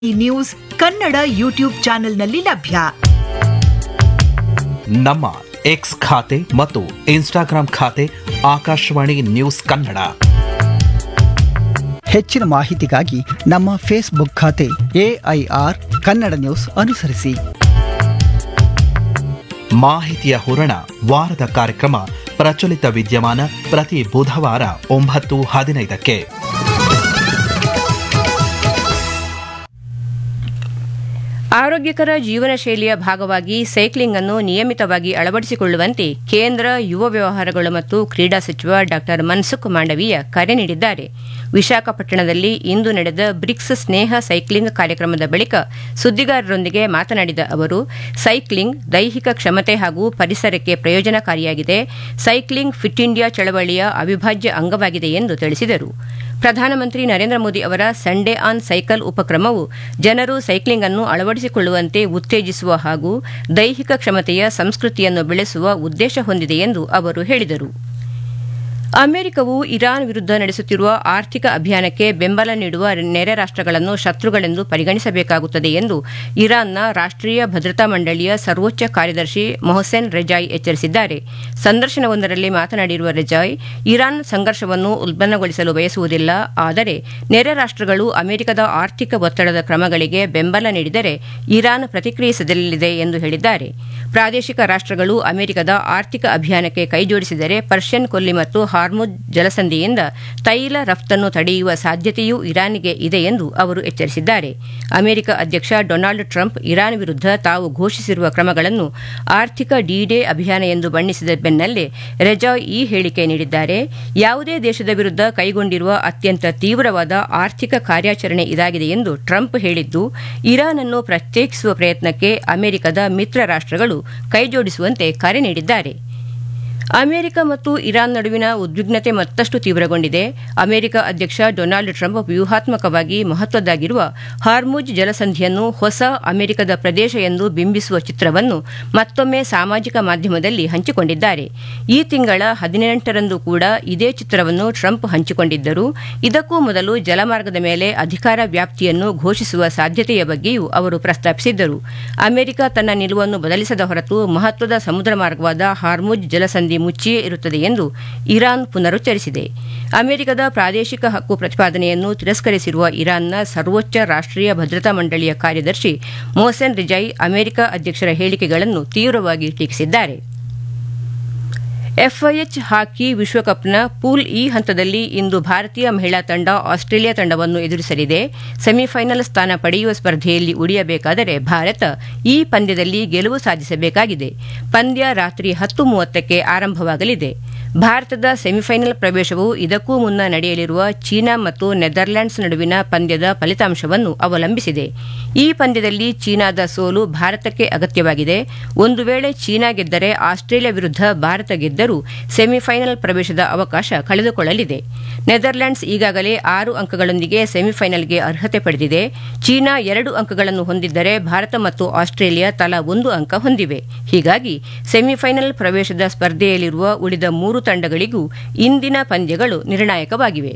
ಈ news Kannada YouTube ಚಾನೆಲ್ನಲ್ಲಿ ಲಭ್ಯ ನಮ್ಮ ಎಕ್ಸ್ ಖಾತೆ ಮತ್ತು ಇನ್ಸ್ಟಾಗ್ರಾಂ ಖಾತೆ ಆಕಾಶವಾಣಿ ನ್ಯೂಸ್ ಕನ್ನಡ ಹೆಚ್ಚಿನ ಮಾಹಿತಿಗಾಗಿ ನಮ್ಮ ಫೇಸ್ಬುಕ್ ಖಾತೆ ಎಐಆರ್ ಕನ್ನಡ ನ್ಯೂಸ್ ಅನುಸರಿಸಿ ಮಾಹಿತಿಯ ಹೂರಣ ವಾರದ ಕಾರ್ಯಕ್ರಮ ಪ್ರಚಲಿತ ವಿದ್ಯಮಾನ ಪ್ರತಿ ಬುಧವಾರ ಒಂಬತ್ತು ಹದಿನೈದಕ್ಕೆ ಆರೋಗ್ಯಕರ ಜೀವನ ಶೈಲಿಯ ಭಾಗವಾಗಿ ಸೈಕ್ಲಿಂಗ್ ಅನ್ನು ನಿಯಮಿತವಾಗಿ ಅಳವಡಿಸಿಕೊಳ್ಳುವಂತೆ ಕೇಂದ್ರ ಯುವ ವ್ಯವಹಾರಗಳು ಮತ್ತು ಕ್ರೀಡಾ ಸಚಿವ ಡಾ ಮನ್ಸುಖ್ ಮಾಂಡವೀಯ ಕರೆ ನೀಡಿದ್ದಾರೆ ವಿಶಾಖಪಟ್ಟಣದಲ್ಲಿ ಇಂದು ನಡೆದ ಬ್ರಿಕ್ಸ್ ಸ್ನೇಹ ಸೈಕ್ಲಿಂಗ್ ಕಾರ್ಯಕ್ರಮದ ಬಳಿಕ ಸುದ್ದಿಗಾರರೊಂದಿಗೆ ಮಾತನಾಡಿದ ಅವರು ಸೈಕ್ಲಿಂಗ್ ದೈಹಿಕ ಕ್ಷಮತೆ ಹಾಗೂ ಪರಿಸರಕ್ಕೆ ಪ್ರಯೋಜನಕಾರಿಯಾಗಿದೆ ಸೈಕ್ಲಿಂಗ್ ಫಿಟ್ ಇಂಡಿಯಾ ಚಳವಳಿಯ ಅವಿಭಾಜ್ಯ ಅಂಗವಾಗಿದೆ ಎಂದು ತಿಳಿಸಿದರು ಪ್ರಧಾನಮಂತ್ರಿ ನರೇಂದ್ರ ಮೋದಿ ಅವರ ಸಂಡೇ ಆನ್ ಸೈಕಲ್ ಉಪಕ್ರಮವು ಜನರು ಸೈಕ್ಲಿಂಗ್ ಅನ್ನು ಅಳವಡಿಸಿಕೊಳ್ಳುವಂತೆ ಉತ್ತೇಜಿಸುವ ಹಾಗೂ ದೈಹಿಕ ಕ್ಷಮತೆಯ ಸಂಸ್ಕೃತಿಯನ್ನು ಬೆಳೆಸುವ ಉದ್ದೇಶ ಹೊಂದಿದೆ ಎಂದು ಅವರು ಹೇಳಿದರು ಅಮೆರಿಕವು ಇರಾನ್ ವಿರುದ್ಧ ನಡೆಸುತ್ತಿರುವ ಆರ್ಥಿಕ ಅಭಿಯಾನಕ್ಕೆ ಬೆಂಬಲ ನೀಡುವ ನೆರೆ ರಾಷ್ಟಗಳನ್ನು ಶತ್ರುಗಳೆಂದು ಪರಿಗಣಿಸಬೇಕಾಗುತ್ತದೆ ಎಂದು ಇರಾನ್ನ ರಾಷ್ಟೀಯ ಭದ್ರತಾ ಮಂಡಳಿಯ ಸರ್ವೋಚ್ಚ ಕಾರ್ಯದರ್ಶಿ ಮೊಹಸೆನ್ ರೆಜಾಯ್ ಎಚ್ಚರಿಸಿದ್ದಾರೆ ಸಂದರ್ಶನವೊಂದರಲ್ಲಿ ಮಾತನಾಡಿರುವ ರೆಜಾಯ್ ಇರಾನ್ ಸಂಘರ್ಷವನ್ನು ಉಲ್ಬಣಗೊಳಿಸಲು ಬಯಸುವುದಿಲ್ಲ ಆದರೆ ನೆರೆ ರಾಷ್ಟಗಳು ಅಮೆರಿಕದ ಆರ್ಥಿಕ ಒತ್ತಡದ ಕ್ರಮಗಳಿಗೆ ಬೆಂಬಲ ನೀಡಿದರೆ ಇರಾನ್ ಪ್ರತಿಕ್ರಿಯಿಸಲಿದೆ ಎಂದು ಹೇಳಿದ್ದಾರೆ ಪ್ರಾದೇಶಿಕ ರಾಷ್ಟಗಳು ಅಮೆರಿಕದ ಆರ್ಥಿಕ ಅಭಿಯಾನಕ್ಕೆ ಕೈಜೋಡಿಸಿದರೆ ಪರ್ಷಿಯನ್ ಕೊಲ್ಲಿ ಮತ್ತು ಹಾರ್ಮುಜ್ ಜಲಸಂಧಿಯಿಂದ ತೈಲ ರಫ್ತನ್ನು ತಡೆಯುವ ಸಾಧ್ಯತೆಯೂ ಇರಾನ್ಗೆ ಇದೆ ಎಂದು ಅವರು ಎಚ್ಚರಿಸಿದ್ದಾರೆ ಅಮೆರಿಕ ಅಧ್ಯಕ್ಷ ಡೊನಾಲ್ಡ್ ಟ್ರಂಪ್ ಇರಾನ್ ವಿರುದ್ಧ ತಾವು ಘೋಷಿಸಿರುವ ಕ್ರಮಗಳನ್ನು ಆರ್ಥಿಕ ಡಿ ಡೇ ಅಭಿಯಾನ ಎಂದು ಬಣ್ಣಿಸಿದ ಬೆನ್ನಲ್ಲೇ ರೆಜಾಯ್ ಈ ಹೇಳಿಕೆ ನೀಡಿದ್ದಾರೆ ಯಾವುದೇ ದೇಶದ ವಿರುದ್ಧ ಕೈಗೊಂಡಿರುವ ಅತ್ಯಂತ ತೀವ್ರವಾದ ಆರ್ಥಿಕ ಕಾರ್ಯಾಚರಣೆ ಇದಾಗಿದೆ ಎಂದು ಟ್ರಂಪ್ ಹೇಳಿದ್ದು ಇರಾನ್ ಅನ್ನು ಪ್ರತ್ಯೇಕಿಸುವ ಪ್ರಯತ್ನಕ್ಕೆ ಅಮೆರಿಕದ ಮಿತ್ರ ರಾಷ್ಟಗಳು ಕೈಜೋಡಿಸುವಂತೆ ಕರೆ ನೀಡಿದ್ದಾರೆ ಅಮೆರಿಕ ಮತ್ತು ಇರಾನ್ ನಡುವಿನ ಉದ್ವಿಗ್ನತೆ ಮತ್ತಷ್ಟು ತೀವ್ರಗೊಂಡಿದೆ ಅಮೆರಿಕ ಅಧ್ಯಕ್ಷ ಡೊನಾಲ್ಡ್ ಟ್ರಂಪ್ ವ್ಯೂಹಾತ್ಮಕವಾಗಿ ಮಹತ್ವದ್ದಾಗಿರುವ ಹಾರ್ಮುಜ್ ಜಲಸಂಧಿಯನ್ನು ಹೊಸ ಅಮೆರಿಕದ ಪ್ರದೇಶ ಎಂದು ಬಿಂಬಿಸುವ ಚಿತ್ರವನ್ನು ಮತ್ತೊಮ್ಮೆ ಸಾಮಾಜಿಕ ಮಾಧ್ಯಮದಲ್ಲಿ ಹಂಚಿಕೊಂಡಿದ್ದಾರೆ ಈ ತಿಂಗಳ ಹದಿನೆಂಟರಂದು ಕೂಡ ಇದೇ ಚಿತ್ರವನ್ನು ಟ್ರಂಪ್ ಹಂಚಿಕೊಂಡಿದ್ದರು ಇದಕ್ಕೂ ಮೊದಲು ಜಲಮಾರ್ಗದ ಮೇಲೆ ಅಧಿಕಾರ ವ್ಯಾಪ್ತಿಯನ್ನು ಘೋಷಿಸುವ ಸಾಧ್ಯತೆಯ ಬಗ್ಗೆಯೂ ಅವರು ಪ್ರಸ್ತಾಪಿಸಿದ್ದರು ಅಮೆರಿಕ ತನ್ನ ನಿಲುವನ್ನು ಬದಲಿಸದ ಹೊರತು ಮಹತ್ವದ ಸಮುದ್ರ ಮಾರ್ಗವಾದ ಹಾರ್ಮುಜ್ ಜಲಸಂಧಿ ಮುಚ್ಚಿಯೇ ಇರುತ್ತದೆ ಎಂದು ಇರಾನ್ ಪುನರುಚ್ಚರಿಸಿದೆ ಅಮೆರಿಕದ ಪ್ರಾದೇಶಿಕ ಹಕ್ಕು ಪ್ರತಿಪಾದನೆಯನ್ನು ತಿರಸ್ಕರಿಸಿರುವ ಇರಾನ್ನ ಸರ್ವೋಚ್ಚ ರಾಷ್ಟೀಯ ಭದ್ರತಾ ಮಂಡಳಿಯ ಕಾರ್ಯದರ್ಶಿ ಮೊಹಸೆನ್ ರಿಜಾಯ್ ಅಮೆರಿಕ ಅಧ್ಯಕ್ಷರ ಹೇಳಿಕೆಗಳನ್ನು ತೀವ್ರವಾಗಿ ಟೀಕಿಸಿದ್ದಾರೆ ಎಫ್ಐಎಚ್ ಹಾಕಿ ವಿಶ್ವಕಪ್ನ ಪೂಲ್ ಇ ಹಂತದಲ್ಲಿ ಇಂದು ಭಾರತೀಯ ಮಹಿಳಾ ತಂಡ ಆಸ್ಟ್ರೇಲಿಯಾ ತಂಡವನ್ನು ಎದುರಿಸಲಿದೆ ಸೆಮಿಫೈನಲ್ ಸ್ಥಾನ ಪಡೆಯುವ ಸ್ಪರ್ಧೆಯಲ್ಲಿ ಉಳಿಯಬೇಕಾದರೆ ಭಾರತ ಈ ಪಂದ್ಯದಲ್ಲಿ ಗೆಲುವು ಸಾಧಿಸಬೇಕಾಗಿದೆ ಪಂದ್ಯ ರಾತ್ರಿ ಹತ್ತು ಮೂವತ್ತಕ್ಕೆ ಆರಂಭವಾಗಲಿದೆ ಭಾರತದ ಸೆಮಿಫೈನಲ್ ಪ್ರವೇಶವು ಇದಕ್ಕೂ ಮುನ್ನ ನಡೆಯಲಿರುವ ಚೀನಾ ಮತ್ತು ನೆದರ್ಲ್ಯಾಂಡ್ಸ್ ನಡುವಿನ ಪಂದ್ಯದ ಫಲಿತಾಂಶವನ್ನು ಅವಲಂಬಿಸಿದೆ ಈ ಪಂದ್ಯದಲ್ಲಿ ಚೀನಾದ ಸೋಲು ಭಾರತಕ್ಕೆ ಅಗತ್ಯವಾಗಿದೆ ಒಂದು ವೇಳೆ ಚೀನಾ ಗೆದ್ದರೆ ಆಸ್ಟ್ರೇಲಿಯಾ ವಿರುದ್ಧ ಭಾರತ ಗೆದ್ದರೂ ಸೆಮಿಫೈನಲ್ ಪ್ರವೇಶದ ಅವಕಾಶ ಕಳೆದುಕೊಳ್ಳಲಿದೆ ನೆದರ್ಲ್ಯಾಂಡ್ಸ್ ಈಗಾಗಲೇ ಆರು ಅಂಕಗಳೊಂದಿಗೆ ಸೆಮಿಫೈನಲ್ಗೆ ಅರ್ಹತೆ ಪಡೆದಿದೆ ಚೀನಾ ಎರಡು ಅಂಕಗಳನ್ನು ಹೊಂದಿದ್ದರೆ ಭಾರತ ಮತ್ತು ಆಸ್ಟ್ರೇಲಿಯಾ ತಲಾ ಒಂದು ಅಂಕ ಹೊಂದಿವೆ ಹೀಗಾಗಿ ಸೆಮಿಫೈನಲ್ ಪ್ರವೇಶದ ಸ್ಪರ್ಧೆಯಲ್ಲಿರುವ ಉಳಿದ ಮೂರು ತಂಡಗಳಿಗೂ ಇಂದಿನ ಪಂದ್ಯಗಳು ನಿರ್ಣಾಯಕವಾಗಿವೆ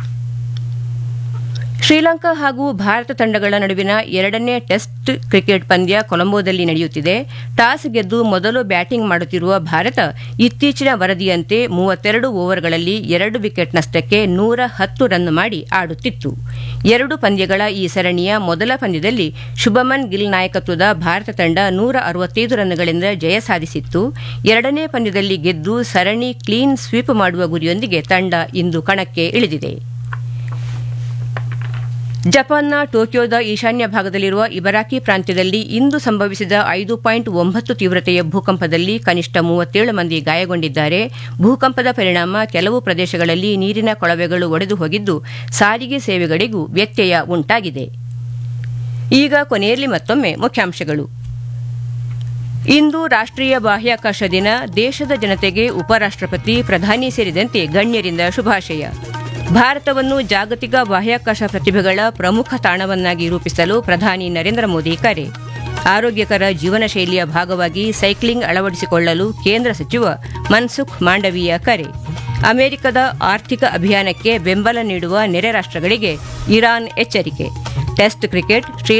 ಶ್ರೀಲಂಕಾ ಹಾಗೂ ಭಾರತ ತಂಡಗಳ ನಡುವಿನ ಎರಡನೇ ಟೆಸ್ಟ್ ಕ್ರಿಕೆಟ್ ಪಂದ್ಯ ಕೊಲಂಬೋದಲ್ಲಿ ನಡೆಯುತ್ತಿದೆ ಟಾಸ್ ಗೆದ್ದು ಮೊದಲು ಬ್ಯಾಟಿಂಗ್ ಮಾಡುತ್ತಿರುವ ಭಾರತ ಇತ್ತೀಚಿನ ವರದಿಯಂತೆ ಮೂವತ್ತೆರಡು ಓವರ್ಗಳಲ್ಲಿ ಎರಡು ವಿಕೆಟ್ ನಷ್ಟಕ್ಕೆ ನೂರ ಹತ್ತು ರನ್ ಮಾಡಿ ಆಡುತ್ತಿತ್ತು ಎರಡು ಪಂದ್ಯಗಳ ಈ ಸರಣಿಯ ಮೊದಲ ಪಂದ್ಯದಲ್ಲಿ ಶುಭಮನ್ ಗಿಲ್ ನಾಯಕತ್ವದ ಭಾರತ ತಂಡ ನೂರ ಅರವತ್ತೈದು ರನ್ಗಳಿಂದ ಜಯ ಸಾಧಿಸಿತ್ತು ಎರಡನೇ ಪಂದ್ಯದಲ್ಲಿ ಗೆದ್ದು ಸರಣಿ ಕ್ಲೀನ್ ಸ್ವೀಪ್ ಮಾಡುವ ಗುರಿಯೊಂದಿಗೆ ತಂಡ ಇಂದು ಕಣಕ್ಕೆ ಇಳಿದಿದೆ ಜಪಾನ್ನ ಟೋಕಿಯೋದ ಈಶಾನ್ಯ ಭಾಗದಲ್ಲಿರುವ ಇಬರಾಕಿ ಪ್ರಾಂತ್ಯದಲ್ಲಿ ಇಂದು ಸಂಭವಿಸಿದ ಐದು ಪಾಯಿಂಟ್ ಒಂಬತ್ತು ತೀವ್ರತೆಯ ಭೂಕಂಪದಲ್ಲಿ ಕನಿಷ್ಠ ಮೂವತ್ತೇಳು ಮಂದಿ ಗಾಯಗೊಂಡಿದ್ದಾರೆ ಭೂಕಂಪದ ಪರಿಣಾಮ ಕೆಲವು ಪ್ರದೇಶಗಳಲ್ಲಿ ನೀರಿನ ಕೊಳವೆಗಳು ಒಡೆದು ಹೋಗಿದ್ದು ಸಾರಿಗೆ ಸೇವೆಗಳಿಗೂ ವ್ಯತ್ಯಯ ಉಂಟಾಗಿದೆ ಈಗ ಕೊನೆಯಲ್ಲಿ ಮತ್ತೊಮ್ಮೆ ಮುಖ್ಯಾಂಶಗಳು ಇಂದು ರಾಷ್ಟ್ರೀಯ ಬಾಹ್ಯಾಕಾಶ ದಿನ ದೇಶದ ಜನತೆಗೆ ಉಪರಾಷ್ಟ್ರಪತಿ ಪ್ರಧಾನಿ ಸೇರಿದಂತೆ ಗಣ್ಯರಿಂದ ಶುಭಾಶಯ ಭಾರತವನ್ನು ಜಾಗತಿಕ ಬಾಹ್ಯಾಕಾಶ ಪ್ರತಿಭೆಗಳ ಪ್ರಮುಖ ತಾಣವನ್ನಾಗಿ ರೂಪಿಸಲು ಪ್ರಧಾನಿ ನರೇಂದ್ರ ಮೋದಿ ಕರೆ ಆರೋಗ್ಯಕರ ಜೀವನ ಶೈಲಿಯ ಭಾಗವಾಗಿ ಸೈಕ್ಲಿಂಗ್ ಅಳವಡಿಸಿಕೊಳ್ಳಲು ಕೇಂದ್ರ ಸಚಿವ ಮನ್ಸುಖ್ ಮಾಂಡವೀಯ ಕರೆ ಅಮೆರಿಕದ ಆರ್ಥಿಕ ಅಭಿಯಾನಕ್ಕೆ ಬೆಂಬಲ ನೀಡುವ ನೆರೆ ರಾಷ್ಟ್ರಗಳಿಗೆ ಇರಾನ್ ಎಚ್ಚರಿಕೆ ಟೆಸ್ಟ್ ಕ್ರಿಕೆಟ್